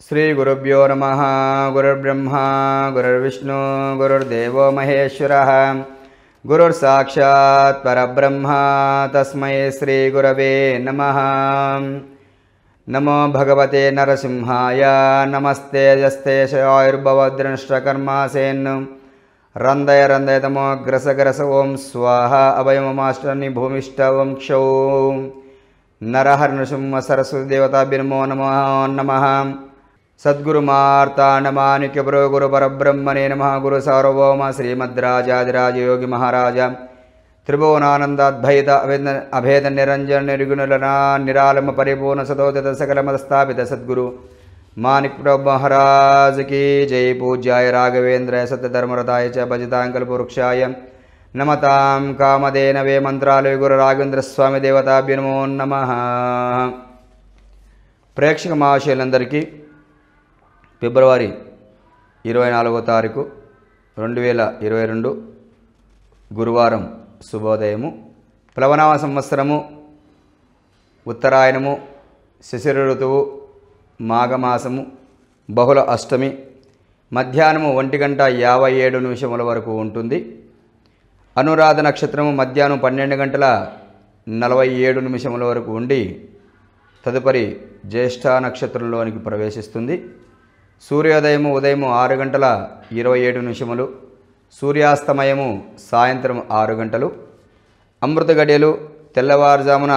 శ్రీగురుభ్యో నమ గురుర్బ్రహ్మ గురుర్విష్ణు గురుర్దేవో మహేశ్వర గురుర్సాక్షాత్ పరబ్రహ్మ తస్మై శ్రీగురవే నమ నమో భగవతే నరసింహాయ నమస్తే జస్తే ఆయుర్భవద్రష్టకర్మాసేన్ రందయ రందయ తమోగ్రసగ్రస ఓం స్వాహ అభయమమాష్టని భూమిష్ట ఓం క్షౌ నరహర నృసింహ సరస్వతి దేవతాభ్యనమో నమో నమ సద్గురుమార్తాండమానిక్య పురో గురు పరబ్రహ్మణే నమ గురు సార్వభౌమ శ్రీమద్రాజాదిరాజయోగి మహారాజ త్రిభువనానందాద్వైత అభేద అభేద నిరంజన నిర్గుణులనా నిరాళమ పరిపూర్ణ సతోదిత సకల మదస్థాపిత సద్గురు మాణిక్ ప్రభు మహారాజ్ की जय पूज्याय राघवेन्द्राय सत्यधर्मरताय च भजताङ्कल्पवृक्षाय नमतां कामधेनवे మంత్రాలయ గురు రాఘవేంద్ర స్వామి దేవతాభ్య నమో నమ ప్రేక్షక మహాశయులందరికీ ఫిబ్రవరి ఇరవై నాలుగో తారీఖు రెండు వేల ఇరవై రెండు గురువారం శుభోదయము ప్లవనామ సంవత్సరము ఉత్తరాయణము శిశిర ఋతువు మాఘమాసము బహుళ అష్టమి మధ్యాహ్నము ఒంటి గంట యాభై ఏడు నిమిషముల వరకు ఉంటుంది అనురాధ నక్షత్రము మధ్యాహ్నం పన్నెండు గంటల నలభై ఏడు నిమిషముల వరకు ఉండి తదుపరి జ్యేష్ఠ నక్షత్రంలోనికి ప్రవేశిస్తుంది సూర్యోదయము ఉదయము ఆరు గంటల ఇరవై ఏడు నిమిషములు సూర్యాస్తమయము సాయంత్రం ఆరు గంటలు అమృత గడియలు తెల్లవారుజామున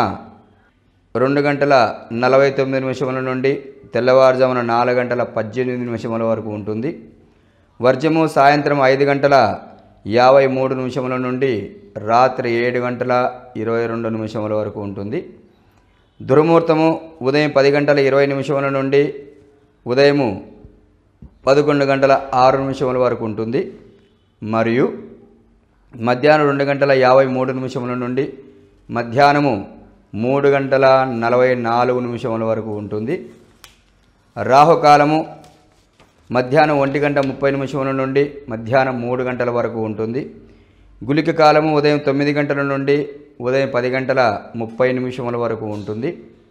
రెండు గంటల నలభై తొమ్మిది నిమిషముల నుండి తెల్లవారుజామున నాలుగు గంటల పద్దెనిమిది నిమిషముల వరకు ఉంటుంది వర్జము సాయంత్రం ఐదు గంటల యాభై మూడు నిమిషముల నుండి రాత్రి ఏడు గంటల ఇరవై రెండు నిమిషముల వరకు ఉంటుంది దుర్ముహూర్తము ఉదయం పది గంటల ఇరవై నిమిషముల నుండి ఉదయము పదకొండు గంటల ఆరు నిమిషముల వరకు ఉంటుంది మరియు మధ్యాహ్నం రెండు గంటల యాభై మూడు నిమిషముల నుండి మధ్యాహ్నము మూడు గంటల నలభై నాలుగు నిమిషముల వరకు ఉంటుంది రాహుకాలము మధ్యాహ్నం ఒంటి గంట ముప్పై నిమిషముల నుండి మధ్యాహ్నం మూడు గంటల వరకు ఉంటుంది గులిక కాలము ఉదయం తొమ్మిది గంటల నుండి ఉదయం పది గంటల ముప్పై నిమిషముల వరకు ఉంటుంది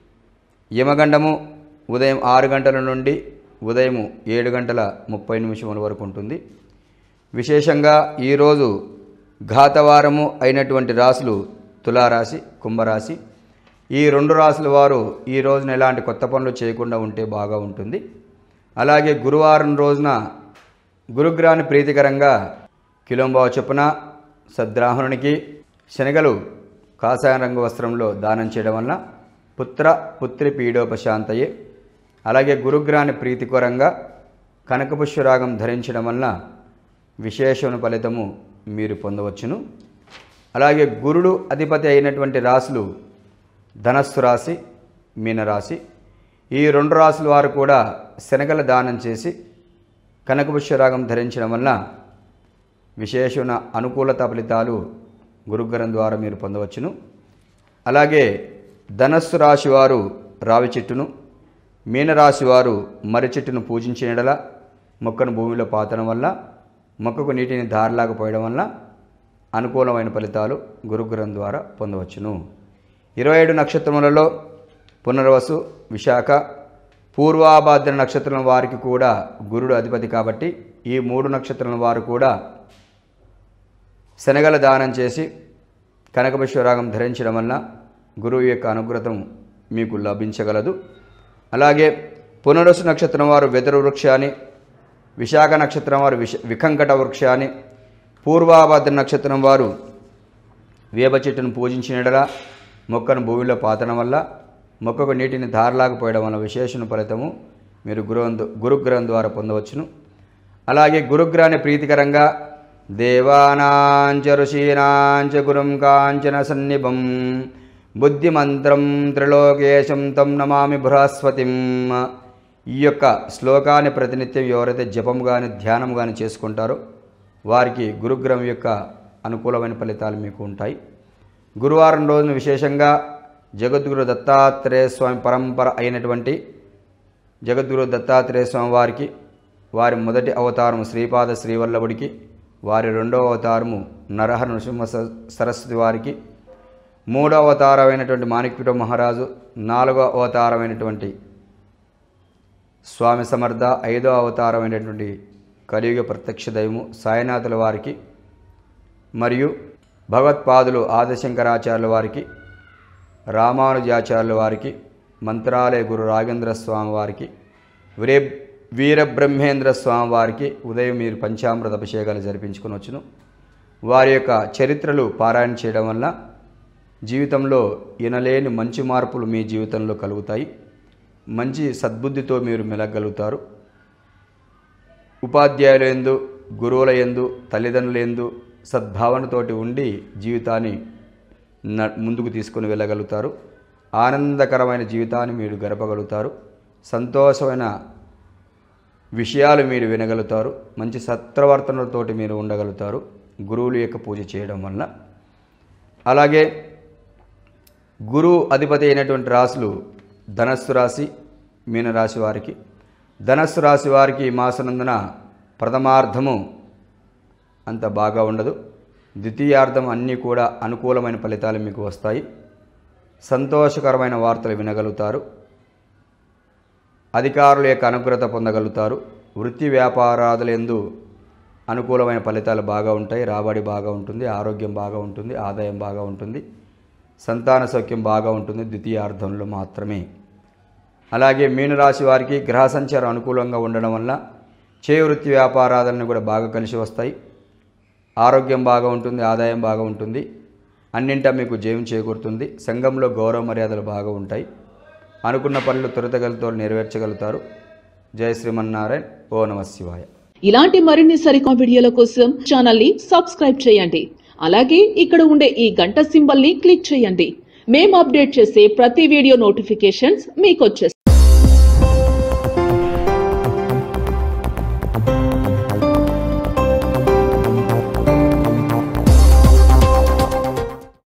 యమగండము ఉదయం ఆరు గంటల నుండి ఉదయం ఏడు గంటల ముప్పై నిమిషముల వరకు ఉంటుంది విశేషంగా ఈరోజు ఘాతవారము అయినటువంటి రాశులు తులారాశి కుంభరాశి ఈ రెండు రాశుల వారు ఈ రోజున ఎలాంటి కొత్త పనులు చేయకుండా ఉంటే బాగా ఉంటుంది అలాగే గురువారం రోజున గురుగ్రహాన్ని ప్రీతికరంగా కిలోంబావ చొప్పున సద్రాహునికి శనగలు కాషాయ రంగు వస్త్రంలో దానం చేయడం వలన పుత్ర పుత్రి పీడోపశాంతయే అలాగే గురుగ్రహాన్ని ప్రీతికరంగా కనకపుష్యరాగం ధరించడం వలన విశేషమైన ఫలితము మీరు పొందవచ్చును అలాగే గురుడు అధిపతి అయినటువంటి రాశులు ధనస్సు రాశి మీనరాశి ఈ రెండు రాశుల వారు కూడా శనగల దానం చేసి కనకపుష్యరాగం ధరించడం వలన విశేషణ అనుకూలత ఫలితాలు గురుగ్రహం ద్వారా మీరు పొందవచ్చును అలాగే ధనస్సు రాశి వారు రావి చెట్టును మీనరాశి వారు మర్రి చెట్టును పూజించిన యెడల మొక్కను భూమిలో పాతడం వల్ల మొక్కకు నీటిని దారిలాగా పోయడం వల్ల అనుకూలమైన ఫలితాలు గురుగ్రహం ద్వారా పొందవచ్చును ఇరవై ఏడు నక్షత్రములలో పునర్వసు విశాఖ పూర్వాభాద్ర నక్షత్రం వారికి కూడా గురుడు అధిపతి కాబట్టి ఈ మూడు నక్షత్రం వారు కూడా శనగల దానం చేసి కనకబేశ్వరాగం ధరించడం వలన గురువు యొక్క అనుగ్రహం మీకు లభించగలదు అలాగే పునరసు నక్షత్రం వారు వెదురు వృక్షాన్ని విశాఖ నక్షత్రం వారు విశ వికంకట వృక్షాన్ని పూర్వాభాద్ర నక్షత్రం వారు వేప చెట్టును పూజించినడలా మొక్కను భూమిలో పాతడం వల్ల మొక్కకు నీటిని ధారలాకపోయడం వల్ల విశేషణ ఫలితము మీరు గురువు గురుగ్రహం ద్వారా పొందవచ్చును అలాగే గురుగ్రహాన్ని ప్రీతికరంగా దేవానాంచ ఋషీనాంచ గురుం కాంచన సన్నిభం బుద్ధిమంత్రం త్రిలోకేశం తం నమామి బృహస్పతిం ఈ యొక్క శ్లోకాన్ని ప్రతినిత్యం ఎవరైతే జపం కానీ ధ్యానం కానీ చేసుకుంటారో వారికి గురుగ్రహం యొక్క అనుకూలమైన ఫలితాలు మీకు ఉంటాయి గురువారం రోజున విశేషంగా జగద్గురు దత్తాత్రేయ స్వామి పరంపర అయినటువంటి జగద్గురు దత్తాత్రేయ స్వామి వారికి వారి మొదటి అవతారము శ్రీపాద శ్రీవల్లభుడికి వారి రెండవ అవతారము నరహర నృసింహ స- సరస్వతి వారికి మూడవ అవతారమైనటువంటి మాణిక్యుట మహారాజు నాలుగవ అవతారమైనటువంటి స్వామి సమర్థ ఐదో అవతారమైనటువంటి కలియుగ ప్రత్యక్ష దైవము సాయినాథుల వారికి మరియు భగవత్పాదులు ఆదిశంకరాచార్యుల వారికి రామానుజాచార్యుల వారికి మంత్రాలయ గురు రాఘేంద్ర స్వామి వారికి వీరే వీరబ్రహ్మేంద్ర స్వామి వారికి ఉదయం మీరు పంచామృత అభిషేకాలు జరిపించుకుని వచ్చును వారి యొక్క చరిత్రలు పారాయణ చేయడం వల్ల జీవితంలో ఇనలేని మంచి మార్పులు మీ జీవితంలో కలుగుతాయి మంచి సద్బుద్ధితో మీరు మెలగలుగుతారు ఉపాధ్యాయుల ఎందు గురువుల ఎందు తల్లిదండ్రుల ఎందు సద్భావనతోటి ఉండి జీవితాన్ని న ముందుకు తీసుకుని వెళ్ళగలుగుతారు ఆనందకరమైన జీవితాన్ని మీరు గడపగలుగుతారు సంతోషమైన విషయాలు మీరు వినగలుగుతారు మంచి సత్ప్రవర్తనలతోటి మీరు ఉండగలుగుతారు గురువుల యొక్క పూజ చేయడం వల్ల అలాగే గురువు అధిపతి అయినటువంటి రాశులు ధనస్సు రాశి మీనరాశి వారికి ధనస్సు రాశి వారికి ఈ మాసనందున ప్రథమార్థము అంత బాగా ఉండదు ద్వితీయార్థం అన్నీ కూడా అనుకూలమైన ఫలితాలు మీకు వస్తాయి సంతోషకరమైన వార్తలు వినగలుగుతారు అధికారుల యొక్క అనుగ్రత పొందగలుగుతారు వృత్తి వ్యాపారాదులందు అనుకూలమైన ఫలితాలు బాగా ఉంటాయి రాబడి బాగా ఉంటుంది ఆరోగ్యం బాగా ఉంటుంది ఆదాయం బాగా ఉంటుంది సంతాన సౌఖ్యం బాగా ఉంటుంది ద్వితీయార్థంలో మాత్రమే అలాగే మీనరాశి వారికి గ్రహ సంచారం అనుకూలంగా ఉండడం వల్ల చే వృత్తి వ్యాపారాలను కూడా బాగా కలిసి వస్తాయి ఆరోగ్యం బాగా ఉంటుంది ఆదాయం బాగా ఉంటుంది అన్నింటా మీకు జయం చేకూరుతుంది సంఘంలో గౌరవ మర్యాదలు బాగా ఉంటాయి అనుకున్న పనులు త్వరితగలతో నెరవేర్చగలుగుతారు జయ శ్రీమన్నారాయణ ఓ నమ శివాయ ఇలాంటి మరిన్ని సరికొత్త వీడియోల కోసం ఛానల్ ని సబ్స్క్రైబ్ చేయండి అలాగే ఇక్కడ ఉండే ఈ గంట సింబల్ ని క్లిక్ చేయండి మేము అప్డేట్ చేసే ప్రతి వీడియో నోటిఫికేషన్స్ మీకు వచ్చేస్తాయి